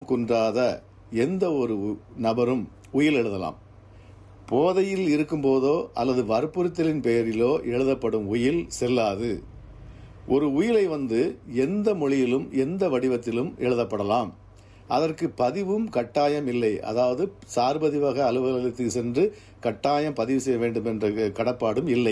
குன்றாத எந்த ஒரு உ- நபரும் உயில் எழுதலாம் போதையில் இருக்கும்போதோ அல்லது வற்புறுத்தலின் பெயரிலோ எழுதப்படும் உயில் செல்லாது ஒரு உயிலை வந்து எந்த மொழியிலும் எந்த வடிவத்திலும் எழுதப்படலாம் அதற்கு பதிவும் கட்டாயம் இல்லை அதாவது சார்பதிவக அலுவலகத்துக்கு சென்று கட்டாயம் பதிவு செய்ய வேண்டும் என்ற கடப்பாடும் இல்லை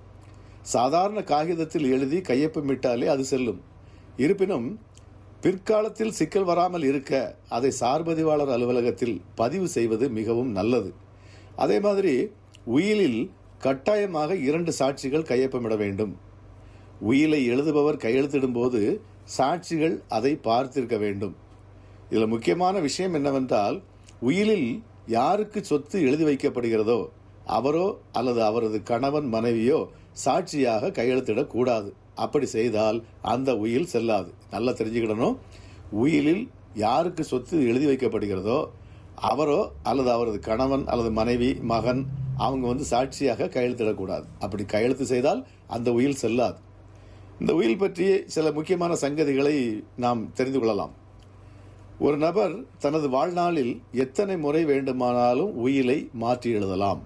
சாதாரண காகிதத்தில் எழுதி கையொப்பமிட்டாலே அது செல்லும் இருப்பினும் பிற்காலத்தில் சிக்கல் வராமல் இருக்க அதை சார்பதிவாளர் அலுவலகத்தில் பதிவு செய்வது மிகவும் நல்லது அதே மாதிரி உயிலில் கட்டாயமாக இரண்டு சாட்சிகள் கையொப்பமிட வேண்டும் உயிலை எழுதுபவர் கையெழுத்திடும்போது சாட்சிகள் அதை பார்த்திருக்க வேண்டும் இதில் முக்கியமான விஷயம் என்னவென்றால் உயிலில் யாருக்கு சொத்து எழுதி வைக்கப்படுகிறதோ அவரோ அல்லது அவரது கணவன் மனைவியோ சாட்சியாக கையெழுத்திடக் கூடாது அப்படி செய்தால் அந்த உயில் செல்லாது நல்லா தெரிஞ்சுக்கிடணும் உயிலில் யாருக்கு சொத்து எழுதி வைக்கப்படுகிறதோ அவரோ அல்லது அவரது கணவன் அல்லது மனைவி மகன் அவங்க வந்து சாட்சியாக கையெழுத்திடக்கூடாது அப்படி கையெழுத்து செய்தால் அந்த உயில் செல்லாது இந்த உயில் பற்றி சில முக்கியமான சங்கதிகளை நாம் தெரிந்து கொள்ளலாம் ஒரு நபர் தனது வாழ்நாளில் எத்தனை முறை வேண்டுமானாலும் உயிலை மாற்றி எழுதலாம்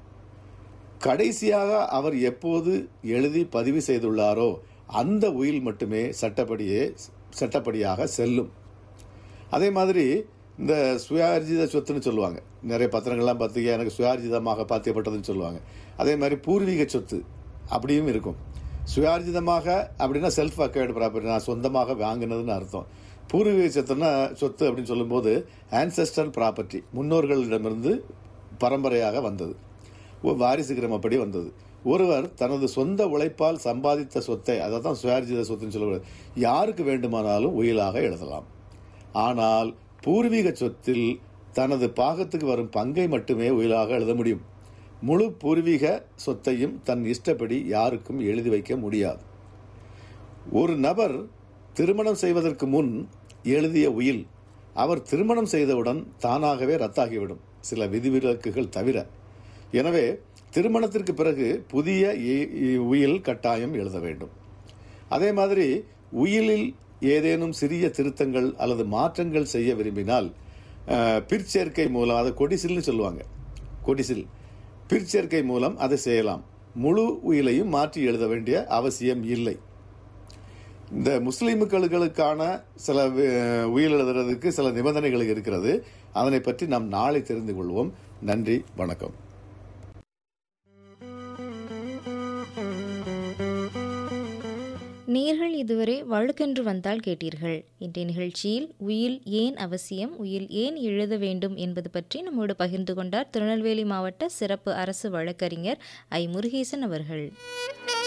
கடைசியாக அவர் எப்போது எழுதி பதிவு செய்துள்ளாரோ அந்த உயில் மட்டுமே சட்டப்படியே சட்டப்படியாக செல்லும் அதே மாதிரி இந்த சுயார்ஜித சொத்துன்னு சொல்லுவாங்க நிறைய பத்திரங்கள்லாம் பார்த்தீங்க எனக்கு சுயார்ஜிதமாக பாத்தியப்பட்டதுன்னு சொல்லுவாங்க அதே மாதிரி பூர்வீக சொத்து அப்படியும் இருக்கும் சுயார்ஜிதமாக அப்படின்னா செல்ஃப் அக்வைர்டு ப்ராப்பர்ட்டி நான் சொந்தமாக வாங்கினதுன்னு அர்த்தம் பூர்வீக சொத்துன்னா சொத்து அப்படின்னு சொல்லும்போது ஆன்செஸ்டர் ப்ராப்பர்ட்டி முன்னோர்களிடமிருந்து பரம்பரையாக வந்தது ஒரு வாரிசு கிரமப்படி வந்தது ஒருவர் தனது சொந்த உழைப்பால் சம்பாதித்த சொத்தை அதை தான் சுயார்ஜித சொத்துன்னு சொல்லுவது யாருக்கு வேண்டுமானாலும் உயிலாக எழுதலாம் ஆனால் பூர்வீக சொத்தில் தனது பாகத்துக்கு வரும் பங்கை மட்டுமே உயிலாக எழுத முடியும் முழு பூர்வீக சொத்தையும் தன் இஷ்டப்படி யாருக்கும் எழுதி வைக்க முடியாது ஒரு நபர் திருமணம் செய்வதற்கு முன் எழுதிய உயில் அவர் திருமணம் செய்தவுடன் தானாகவே ரத்தாகிவிடும் சில விதிவிலக்குகள் தவிர எனவே திருமணத்திற்கு பிறகு புதிய இ- இ- உயில் கட்டாயம் எழுத வேண்டும் அதே மாதிரி உயிலில் ஏதேனும் சிறிய திருத்தங்கள் அல்லது மாற்றங்கள் செய்ய விரும்பினால் அஹ், பிற்சேர்க்கை மூலம் அதை கொடிசில்னு சொல்லுவாங்க கொடிசில் பிற்சேர்க்கை மூலம் அதை செய்யலாம் முழு உயிலையும் மாற்றி எழுத வேண்டிய அவசியம் இல்லை இந்த முஸ்லிம்களுக்கான சில அஹ், உயில் எழுதுறதுக்கு சில நிபந்தனைகள் இருக்கிறது அதனை பற்றி நாம் நாளை தெரிந்து கொள்வோம் நன்றி வணக்கம் நேர்கள் இதுவரை வழக்கென்று வந்தால் கேட்டீர்கள் இன்றைய நிகழ்ச்சியில் உயில் ஏன் அவசியம் உயில் ஏன் எழுத வேண்டும் என்பது பற்றி நம்மோடு பகிர்ந்து கொண்டார் திருநெல்வேலி மாவட்ட சிறப்பு அரசு வழக்கறிஞர் ஐ முருகேசன் அவர்கள்